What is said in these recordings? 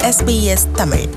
SBS Tamil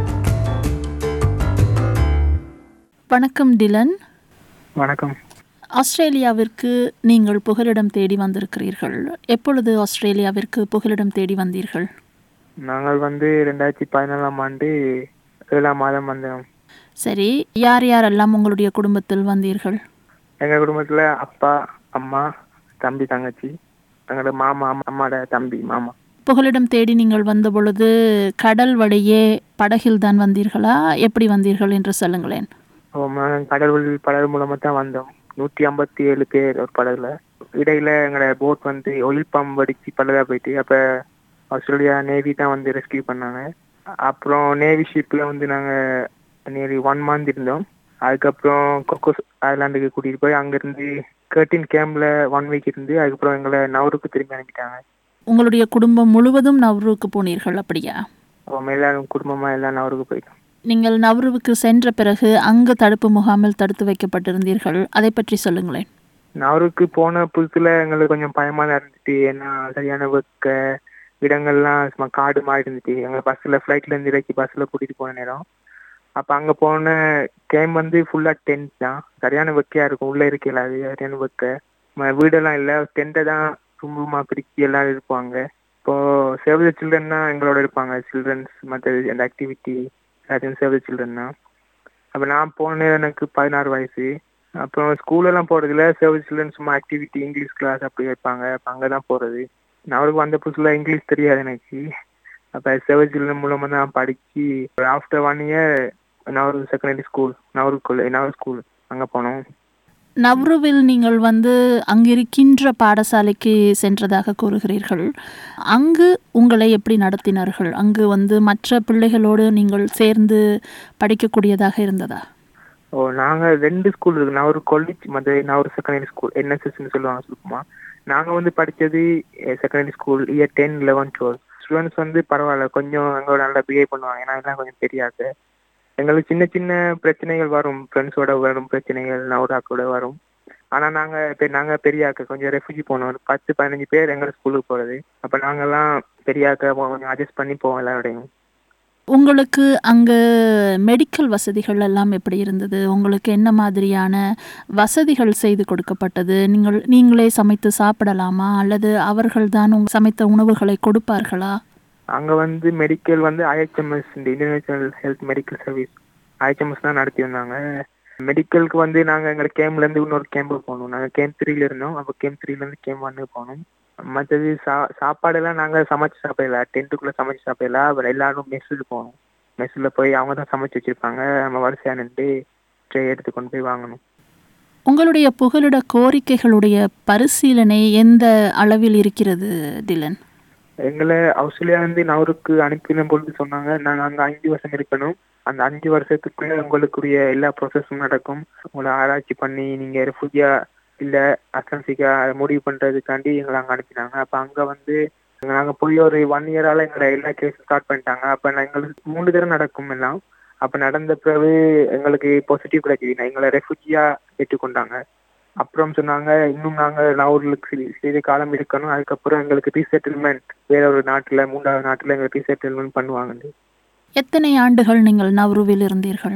வணக்கம் டிலன் வணக்கம் ஆஸ்திரேலியாவிற்கு நீங்கள் புகலிடம் தேடி வந்திருக்கிறீர்கள் எப்பொழுது ஆஸ்திரேலியாவிற்கு புகலிடம் தேடி வந்தீர்கள் நாங்கள் வந்து ரெண்டாயிரத்தி பதினாலாம் ஆண்டு ஏழாம் மாதம் வந்தோம் சரி யார் யாரெல்லாம் உங்களுடைய குடும்பத்தில் வந்தீர்கள் எங்கள் குடும்பத்தில் அப்பா அம்மா தம்பி தங்கச்சி எங்களோட மாமா அம்மாவோட தம்பி மாமா புகலிடம் தேடி நீங்கள் வந்த பொழுது கடல் வழியே படகில் தான் வந்தீர்களா எப்படி வந்தீர்கள் என்று சொல்லுங்களேன் நாங்கள் கடவுள் படகு மூலமாக தான் வந்தோம் நூற்றி ஐம்பத்தி ஏழு பேர் ஒரு படகுல இடையில எங்களோட போட் வந்து ஒயில் பம்ப் அடிச்சு பழுதா போயிட்டு அப்போ ஆஸ்திரேலியா நேவி தான் வந்து ரெஸ்கியூ பண்ணாங்க அப்புறம் நேவி ஷிப்பில் வந்து நாங்கள் நியர்லி ஒன் மந்த் இருந்தோம் அதுக்கப்புறம் கொக்கோஸ் ஐலாண்டுக்கு கூட்டிகிட்டு போய் அங்கேருந்து கர்டின் கேம்பில் ஒன் வீக் இருந்து அதுக்கப்புறம் எங்களை நவருக்கு திரும்பி அனுப்பிட்டாங்க உங்களுடைய குடும்பம் முழுவதும் நவ்ருவுக்கு போனீர்கள் அப்படியா அவங்க எல்லாரும் குடும்பமாக எல்லாம் நவருக்கு போயிட்டோம் நீங்கள் நவ்ருவுக்கு சென்ற பிறகு அங்கு தடுப்பு முகாமில் தடுத்து வைக்கப்பட்டிருந்தீர்கள் அதை பற்றி சொல்லுங்களேன் நவருக்கு போன புதுசுல எங்களுக்கு கொஞ்சம் பயமா தான் இருந்துச்சு ஏன்னா சரியான வெக்க இடங்கள்லாம் சும்மா காடு மாதிரி இருந்துச்சு எங்க பஸ்ல ஃபிளைட்ல இருந்து இறக்கி பஸ்ல கூட்டிட்டு போன நேரம் அப்ப அங்க போன கேம் வந்து ஃபுல்லா டென்ட் தான் சரியான வெக்கையா இருக்கும் உள்ள இருக்கல அது சரியான வெக்க ம- வீடெல்லாம் இல்ல டென்ட்டை தான் ரூம் ரூமா பிரிச்சு எல்லாரும் இருப்பாங்க இப்போ சேவ் த சில்ட்ரன் தான் எங்களோட இருப்பாங்க சில்ட்ரன்ஸ் மற்ற அந்த ஆக்டிவிட்டி எல்லாத்தையும் சேவ் த சில்ட்ரன் தான் அப்போ நான் போன நேரம் எனக்கு பதினாறு வயசு அப்புறம் ஸ்கூலெல்லாம் போகிறதுல சேவ் சில்ட்ரன் சும்மா ஆக்டிவிட்டி இங்கிலீஷ் கிளாஸ் அப்படி வைப்பாங்க அப்போ அங்கே தான் போகிறது நான் அவருக்கு வந்த புதுசில் இங்கிலீஷ் தெரியாது எனக்கு அப்போ சேவ் சில்ட்ரன் மூலமாக தான் படித்து ஆஃப்டர் ஒன் இயர் நான் ஒரு செகண்டரி ஸ்கூல் நவருக்குள்ள நவர் ஸ்கூல் அங்கே போனோம் நவ்ருவில் நீங்கள் வந்து அங்கிருக்கின்ற பாடசாலைக்கு சென்றதாக கூறுகிறீர்கள் அங்கு உங்களை எப்படி நடத்தினார்கள் அங்கு வந்து மற்ற பிள்ளைகளோடு நீங்கள் சேர்ந்து படிக்கக்கூடியதாக இருந்ததா ஓ நாங்கள் ரெண்டு ஸ்கூல் இருக்கு நான் ஒரு காலேஜ் மற்ற நான் ஒரு செகண்டரி ஸ்கூல் என்எஸ்எஸ்ன்னு சொல்லுவாங்க சுருக்கமா நாங்கள் வந்து படித்தது secondary school year ten eleven twelve students வந்து பரவாயில்ல கொஞ்சம் எங்களோட நல்லா பிஹேவ் பண்ணுவாங்க ஏன்னா எல்லாம் கொஞ்சம் தெரியாது எங்களுக்கு சின்ன சின்ன பிரச்சனைகள் வரும் ஃப்ரெண்ட்ஸோட வரும் பிரச்சனைகள் நவராக்கோட வரும் ஆனால் நாங்கள் இப்போ நாங்கள் பெரியாக்க கொஞ்சம் ரெஃப்யூஜி போனோம் ஒரு பத்து பதினஞ்சு பேர் எங்கள் ஸ்கூலுக்கு போகிறது அப்போ நாங்கள்லாம் பெரியாக்க கொஞ்சம் அட்ஜஸ்ட் பண்ணி போவோம் எல்லாரோடையும் உங்களுக்கு அங்கு மெடிக்கல் வசதிகள் எல்லாம் எப்படி இருந்தது உங்களுக்கு என்ன மாதிரியான வசதிகள் செய்து கொடுக்கப்பட்டது நீங்கள் நீங்களே சமைத்து சாப்பிடலாமா அல்லது அவர்கள்தான் உங்க சமைத்த உணவுகளை கொடுப்பார்களா அங்க வந்து மெடிக்கல் வந்து ஐஹெச்எம்எஸ் இந்த international health medical service IHMS தான் நடத்தி வந்தாங்க மெடிக்கலுக்கு வந்து நாங்க எங்க கேம்ப்ல இருந்து இன்னொரு கேம்புக்கு போனோம் நாங்க கேம்ப் த்ரீல இருந்தோம் அப்போ கேம்ப் த்ரீல இருந்து கேம்ப் ஒன்னுக்கு போனோம் மற்றது சா சாப்பாடெல்லாம் நாங்க சமைச்சு சாப்பிடல டென்ட்டுக்குள்ள சமைச்சு சாப்பிடல அப்புறம் எல்லாரும் மெஸ்ஸுக்கு போனோம் மெஸ்ஸில் போய் அவங்க தான் சமைச்சு வச்சிருப்பாங்க நம்ம வரிசையா நின்று ட்ரே எடுத்து கொண்டு போய் வாங்கணும் உங்களுடைய புகலிட கோரிக்கைகளுடைய பரிசீலனை எந்த அளவில் இருக்கிறது டிலன் எங்களை ஆஸ்திரேலியா இருந்து நவருக்கு அனுப்பின பொழுது சொன்னாங்க நாங்க அங்க அஞ்சு வருஷம் இருக்கணும் அந்த அஞ்சு வருஷத்துக்குள்ள உங்களுக்குரிய எல்லா ப்ராசஸும் நடக்கும் உங்களை ஆராய்ச்சி பண்ணி நீங்க ரெஃப்யூஜியா இல்ல அசன்சிக்கா முடிவு பண்றதுக்காண்டி எங்களை அங்க அனுப்பினாங்க அப்ப அங்க வந்து நாங்க போய் ஒரு ஒன் இயரால எங்களை எல்லா கேஸும் ஸ்டார்ட் பண்ணிட்டாங்க அப்ப நான் எங்களுக்கு மூணு தடவை நடக்கும் எல்லாம் அப்ப நடந்த பிறகு எங்களுக்கு பாசிட்டிவ் கிடைக்குது எங்களை ரெஃப்யூஜியா ஏற்றுக்கொண்டாங்க அப்புறம் சொன்னாங்க இன்னும் நாங்க நவூருக்கு சிறிது காலம் இருக்கணும் அதுக்கப்புறம் எங்களுக்கு ரீசெட்டில்மெண்ட் வேற ஒரு நாட்டுல மூன்றாவது நாட்டுல எங்களுக்கு ரீசெட்டில்மெண்ட் பண்ணுவாங்க எத்தனை ஆண்டுகள் நீங்கள் நவ்ருவில் இருந்தீர்கள்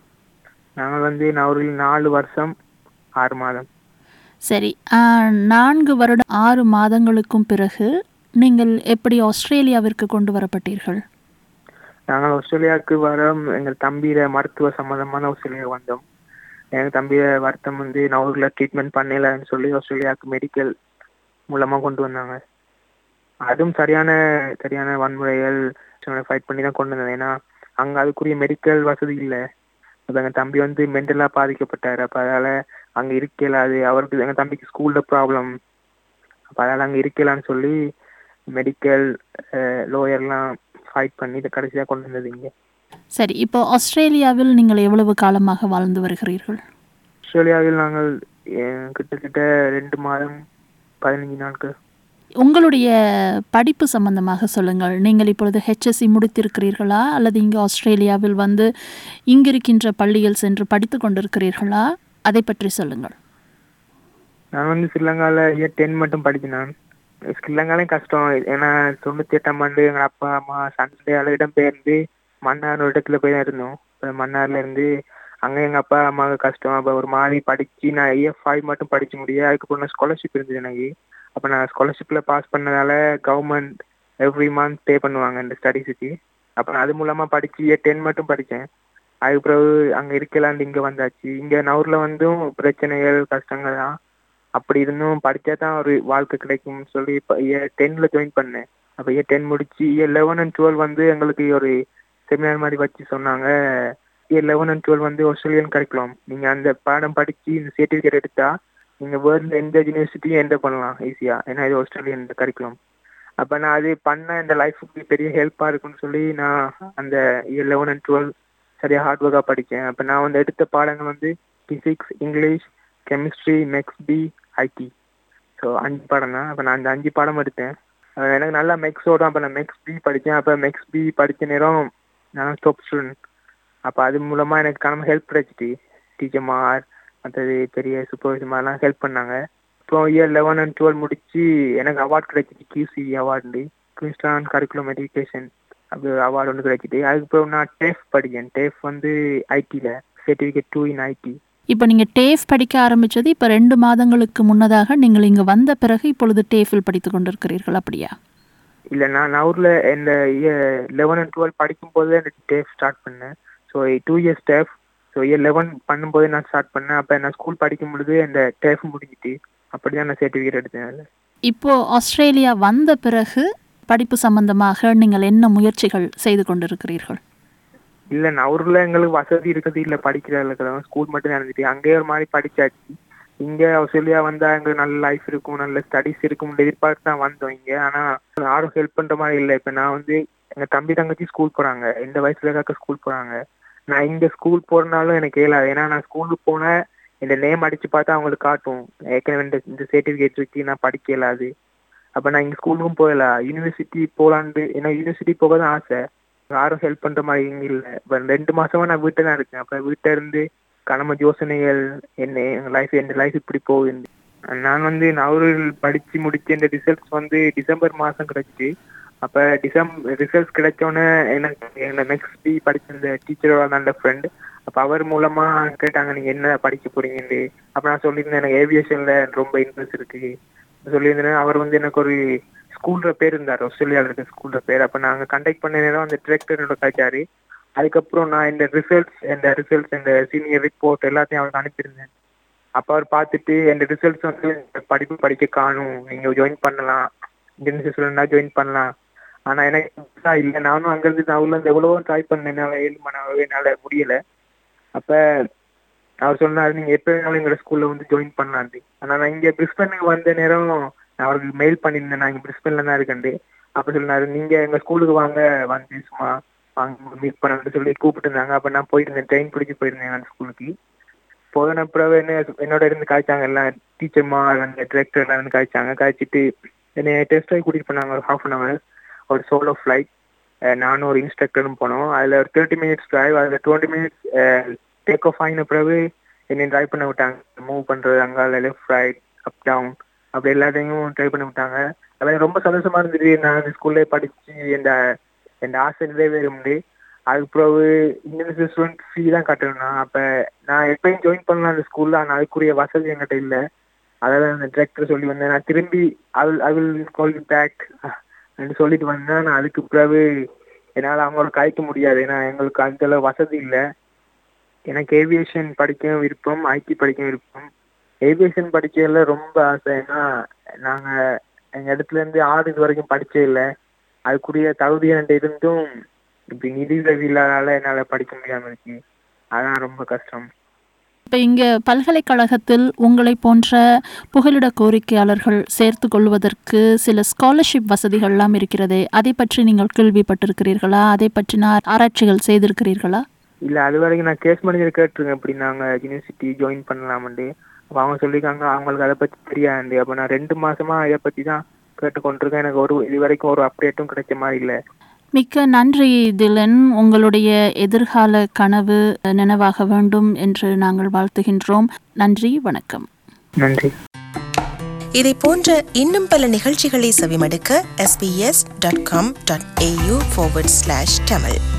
நாங்கள் வந்து நவூரில் நாலு வருஷம் ஆறு மாதம் சரி ஆ, நான்கு வருடம் ஆறு மாதங்களுக்கும் பிறகு நீங்கள் எப்படி ஆஸ்திரேலியாவிற்கு கொண்டு வரப்பட்டீர்கள் நாங்கள் ஆஸ்திரேலியாவுக்கு வரோம் எங்கள் தம்பியில மருத்துவ சம்பந்தமான ஆஸ்திரேலியா வந்தோம் எங்கள் தம்பிய வருத்தம் வந்து நவூர்ல ட்ரீட்மெண்ட் பண்ணலன்னு சொல்லி ஆஸ்திரேலியாவுக்கு மெடிக்கல் மூலமா கொண்டு வந்தாங்க அதுவும் சரியான சரியான வன்முறைகள் ஃபைட் பண்ணி தான் கொண்டு வந்தது ஏன்னா அங்க அதுக்குரிய மெடிக்கல் வசதி இல்லை அப்ப எங்க தம்பி வந்து மென்டலா பாதிக்கப்பட்டாரு அப்ப அதனால அங்க இருக்கல அது அவருக்கு எங்க தம்பிக்கு ஸ்கூல்ல ப்ராப்ளம் அப்ப அதனால அங்க இருக்கலான்னு சொல்லி மெடிக்கல் லோயர்லாம் ஃபைட் பண்ணி இதை கடைசியா கொண்டு வந்தது இங்க சரி இப்போ ஆஸ்திரேலியாவில் நீங்கள் எவ்வளவு காலமாக வாழ்ந்து வருகிறீர்கள் ஆஸ்திரேலியாவில் நாங்கள் அஹ், கிட்டத்தட்ட ரெண்டு மாதம் பதினஞ்சு நாட்கள் உங்களுடைய படிப்பு சம்பந்தமாக சொல்லுங்கள் நீங்கள் இப்பொழுது ஹெச்எஸ்சி முடித்திருக்கிறீர்களா அல்லது இங்கு ஆஸ்திரேலியாவில் வந்து இங்கிருக்கின்ற பள்ளியில் சென்று படித்து கொண்டிருக்கிறீர்களா அதை பற்றி சொல்லுங்கள் நான் வந்து ஸ்ரீலங்காவில் இயர் டென் மட்டும் படித்தேன் நான் ஸ்ரீலங்காலையும் கஷ்டம் ஏன்னா தொண்ணூத்தி எட்டாம் ஆண்டு எங்க அப்பா அம்மா சண்டையால இடம்பெயர்ந்து மன்னார் ஒரு இடத்துல போய் தான் இருந்தோம் இப்ப மன்னார்ல இருந்து அங்க எங்க அப்பா அம்மாவுக்கு கஷ்டம் அப்ப ஒரு மாதிரி படிச்சு நான் ஐஎஃப் ஃபைவ் மட்டும் படிச்சு முடிய அதுக்கப்புறம் நான் ஸ்காலர்ஷிப் இருந்தது எனக்கு அப்ப நான் ஸ்காலர்ஷிப்ல பாஸ் பண்ணதால கவர்மெண்ட் எவ்ரி மந்த் பே பண்ணுவாங்க இந்த ஸ்டடீஸுக்கு அப்ப நான் அது மூலமா படிச்சு இயர் டென் மட்டும் படிச்சேன் அதுக்கு பிறகு அங்க இருக்கலாண்டு இங்க வந்தாச்சு இங்க நவுர்ல வந்தும் பிரச்சனைகள் கஷ்டங்கள் தான் அப்படி இருந்தும் படிச்சா தான் ஒரு வாழ்க்கை கிடைக்கும்னு சொல்லி இப்போ இயர் டென்ல ஜாயின் பண்ணேன் அப்போ இயர் டென் முடிச்சு இயர் லெவன் அண்ட் டுவெல் வந்து எங்களுக்கு ஒரு செமினார் மாதிரி வச்சு சொன்னாங்க இயர் லெவன் அண்ட் டுவெல் வந்து ஆஸ்திரேலியன் கரிக்குலம் நீங்க அந்த பாடம் படிச்சு இந்த சர்டிஃபிகேட் எடுத்தா நீங்க வேர்ல்ட்ல எந்த யூனிவர்சிட்டியும் என்டர் பண்ணலாம் ஈஸியா ஏன்னா இது ஆஸ்திரேலியன் கரிக்குலம் அப்ப நான் அது பண்ண இந்த லைஃபுக்கு பெரிய ஹெல்ப்பா இருக்கும்னு சொல்லி நான் அந்த இயர் லெவன் அண்ட் டுவெல் சரியா ஹார்ட் ஒர்க்கா படிச்சேன் அப்ப நான் வந்து எடுத்த பாடங்கள் வந்து physics English chemistry maths B IT so அஞ்சு பாடம் தான் அப்போ நான் அந்த அஞ்சு பாடம் எடுத்தேன் அஹ் எனக்கு நல்லா மெக்ஸோட அப்போ நான் மெக்ஸ் பி படித்தேன் அப்போ மெக்ஸ் பி படித்த நேரம் நான் டாப் ஸ்டூடெண்ட் அப்போ அது மூலமாக எனக்கு கனவு ஹெல்ப் கிடைச்சிட்டு டீச்சர்மார் மற்றது பெரிய சூப்பர்வைசர்மார்லாம் ஹெல்ப் பண்ணாங்க அப்புறம் இயர் லெவன் அண்ட் டுவெல் முடிச்சு எனக்கு அவார்ட் கிடைச்சிட்டு QC award Queensland curriculum education அப்படி ஒரு அவார்டு ஒன்று கிடைச்சிட்டு அதுக்கப்புறம் நான் டேஃப் படித்தேன் டேஃப் வந்து ஐடியில் சர்டிஃபிகேட் டூ இன் ஐடி இப்போ நீங்கள் டேஃப் படிக்க ஆரம்பிச்சது இப்போ ரெண்டு மாதங்களுக்கு முன்னதாக நீங்கள் இங்கே வந்த பிறகு இப்பொழுது டேஃபில் படித்து கொண்டிருக்கிறீர்கள் அப்படியா இல்லை நான் நவுரில் இந்த இயர் லெவன் அண்ட் டுவெல் படிக்கும் போதே அந்த டேஃப் ஸ்டார்ட் பண்ணேன் so two years TAFE so year eleven பண்ணும்போதே நான் ஸ்டார்ட் பண்ணேன் அப்போ நான் ஸ்கூல் படிக்கும் பொழுது அந்த டேஃப் முடிஞ்சிட்டு அப்படி தான் நான் சர்டிஃபிகேட் எடுத்தேன் அதில் இப்போ ஆஸ்திரேலியா வந்த பிறகு படிப்பு சம்பந்தமாக நீங்கள் என்ன முயற்சிகள் செய்து கொண்டிருக்கிறீர்கள் இல்லை நவுரில் எங்களுக்கு வசதி இருக்குது இல்லை படிக்கிற இருக்கிறவங்க ஸ்கூல் மட்டும் தான் இருந்துட்டு அங்கேயே ஒரு மாதிரி படிச்சாச்சு இங்கே ஆஸ்திரேலியா வந்தா எங்களுக்கு நல்ல லைஃப் இருக்கும் நல்ல ஸ்டடீஸ் இருக்கும் எதிர்பார்த்து தான் வந்தோம் இங்கே ஆனால் யாரும் ஹெல்ப் பண்ணுற மாதிரி இல்லை இப்போ நான் வந்து எங்கள் தம்பி தங்கச்சி ஸ்கூல் போகிறாங்க இந்த வயசுல இருக்க ஸ்கூல் போகிறாங்க நான் இங்கே ஸ்கூல் போகிறனாலும் எனக்கு இயலாது ஏன்னா நான் ஸ்கூலுக்கு போனேன் இந்த நேம் அடிச்சு பார்த்தா அவங்களுக்கு காட்டும் ஏற்கனவே இந்த இந்த சர்டிஃபிகேட் வச்சு நான் படிக்க இயலாது அப்போ நான் இங்கே ஸ்கூலுக்கும் போகலாம் யூனிவர்சிட்டி போகலான்ட்டு ஏன்னா யூனிவர்சிட்டி போக தான் ஆசை யாரும் ஹெல்ப் பண்ற மாதிரி இங்க இல்ல இப்ப ரெண்டு மாசமா நான் வீட்டில் தான் இருக்கேன் அப்ப வீட்டில இருந்து கனம யோசனைகள் என்ன எங்க லைஃப் என் லைஃப் இப்படி போகுது நான் வந்து நவரில் படிச்சு முடிச்ச இந்த ரிசல்ட்ஸ் வந்து டிசம்பர் மாசம் கிடைச்சிச்சு அப்ப டிசம்பர் ரிசல்ட்ஸ் கிடைச்சோன்னே எனக்கு என்ன நெக்ஸ்ட் பி படிச்ச இந்த டீச்சரோட நல்ல ஃப்ரெண்ட் அப்ப அவர் மூலமா கேட்டாங்க நீங்க என்ன படிக்க போறீங்கன்னு அப்ப நான் சொல்லியிருந்தேன் எனக்கு ஏவியேஷன்ல ரொம்ப இன்ட்ரெஸ்ட் இருக்கு சொல்லியிருந்தேன் அவர் வந்து எனக்கு ஒரு ஸ்கூல்ற பேர் இருந்தார் ஆஸ்திரேலியாவில் இருக்க ஸ்கூல்ற பேர் அப்போ நாங்கள் கண்டக்ட் பண்ண நேரம் அந்த டிரெக்டரோட கழிச்சாரு அதுக்கப்புறம் நான் இந்த ரிசல்ட்ஸ் இந்த ரிசல்ட்ஸ் இந்த சீனியர் ரிப்போர்ட் எல்லாத்தையும் அவருக்கு அனுப்பியிருந்தேன் அப்போ அவர் பார்த்துட்டு இந்த ரிசல்ட்ஸ் வந்து படிப்பு படிக்க காணும் நீங்கள் ஜாயின் பண்ணலாம் இந்தியன் ஸ்டூடெண்டாக ஜாயின் பண்ணலாம் ஆனால் எனக்கு இல்லை நானும் அங்கேருந்து நான் உள்ள எவ்வளவோ ட்ரை பண்ணேன் என்னால் ஏழு மணி என்னால் முடியலை அப்போ அவர் சொன்னார் நீங்கள் எப்போ வேணாலும் எங்களோட ஸ்கூலில் வந்து ஜாயின் பண்ணலான்ட்டு ஆனால் நான் இங்கே பிரிஸ்பனுக்கு வந்த நேரம் நான் அவருக்கு மெயில் பண்ணியிருந்தேன் நான் இங்கே பிரிஸ்பனில் தான் இருக்கேன் அப்போ சொன்னார் நீங்கள் எங்கள் ஸ்கூலுக்கு வாங்க வந்து சும்மா வாங்க மீட் பண்ணணும்னு சொல்லி கூப்பிட்டு இருந்தாங்க அப்போ நான் போயிருந்தேன் ட்ரெயின் பிடிச்சி போயிருந்தேன் அந்த ஸ்கூலுக்கு போன பிறகு என்ன என்னோட இருந்து காய்ச்சாங்க எல்லாம் டீச்சர்மா அந்த டிரெக்டர் எல்லாம் இருந்து காய்ச்சாங்க காய்ச்சிட்டு என்னை டெஸ்ட் ஆகி கூட்டிகிட்டு போனாங்க ஒரு ஹாஃப் அன் ஹவர் ஒரு சோலோ ஃப்ளைட் நானும் ஒரு இன்ஸ்ட்ரக்டரும் போனோம் அதில் ஒரு தேர்ட்டி மினிட்ஸ் டிரைவ் அதில் டுவெண்ட்டி மினிட்ஸ் டேக் ஆஃப் ஆகின பிறகு என்னை ட்ரைவ் பண்ண விட்டாங்க மூவ் பண்ணுறது அங்கால லெஃப்ட் ரைட் அப் டவுன் அப்படி எல்லாத்தையும் ட்ரை பண்ணி விட்டாங்க அது ரொம்ப சந்தோஷமா இருந்துச்சு நான் அந்த ஸ்கூல்லே படிச்சு இந்த என் ஆசை நிறைவேறும்ண்டு அதுக்கு பிறகு இந்தியன் ஸ்டூடெண்ட் ஃபீ தான் கட்டணும் அப்போ நான் எப்பயும் ஜாயின் பண்ணலாம் அந்த ஸ்கூலில் ஆனால் அதுக்குரிய வசதி என்கிட்ட இல்லை அதாவது அந்த டிரெக்டர் சொல்லி வந்தேன் நான் திரும்பி I will I will call back அப்படின்னு சொல்லிட்டு வந்தேன் நான் அதுக்கு பிறகு என்னால் அவங்கள கழிக்க முடியாது ஏன்னா எங்களுக்கு அந்த அளவு வசதி இல்லை எனக்கு ஏவியேஷன் படிக்க விருப்பம் ஐடி படிக்க விருப்பம் ஏவியேஷன் படிக்கிறதுல ரொம்ப ஆசை ஏன்னா நாங்கள் எங்கள் இடத்துல இருந்து ஆறு இது வரைக்கும் படிச்சே இல்லை அதுக்குரிய தகுதி என்கிட்ட இருந்தும் இப்படி நிதி உதவி இல்லாதால என்னால் படிக்க முடியாமல் இருக்கு அதான் ரொம்ப கஷ்டம் இப்போ இங்கே பல்கலைக்கழகத்தில் உங்களை போன்ற புகலிட கோரிக்கையாளர்கள் சேர்த்து கொள்வதற்கு சில ஸ்காலர்ஷிப் வசதிகள்லாம் இருக்கிறதே அதை பற்றி நீங்கள் கேள்விப்பட்டிருக்கிறீர்களா அதை பற்றின ஆராய்ச்சிகள் செய்திருக்கிறீர்களா இல்லை அது வரைக்கும் நான் கேஸ் மேனேஜர் கேட்டிருக்கேன் இப்படி நாங்கள் யூனிவர்சிட்டி ஜாயின் பண்ணலாமண்டு அப்போ அவங்க சொல்லியிருக்காங்க அவங்களுக்கு அதை பற்றி தெரியாது அப்போ நான் ரெண்டு மாசமா இதை பற்றி தான் கேட்டுக்கொண்டிருக்கேன் எனக்கு ஒரு இது வரைக்கும் ஒரு அப்டேட்டும் கிடைச்ச மாதிரி இல்லை மிக்க நன்றி திலன் உங்களுடைய எதிர்கால கனவு நினைவாக வேண்டும் என்று நாங்கள் வாழ்த்துகின்றோம் நன்றி வணக்கம் நன்றி இதை போன்ற இன்னும் பல நிகழ்ச்சிகளை செவிமடுக்க sbs.com.au forward slash tamil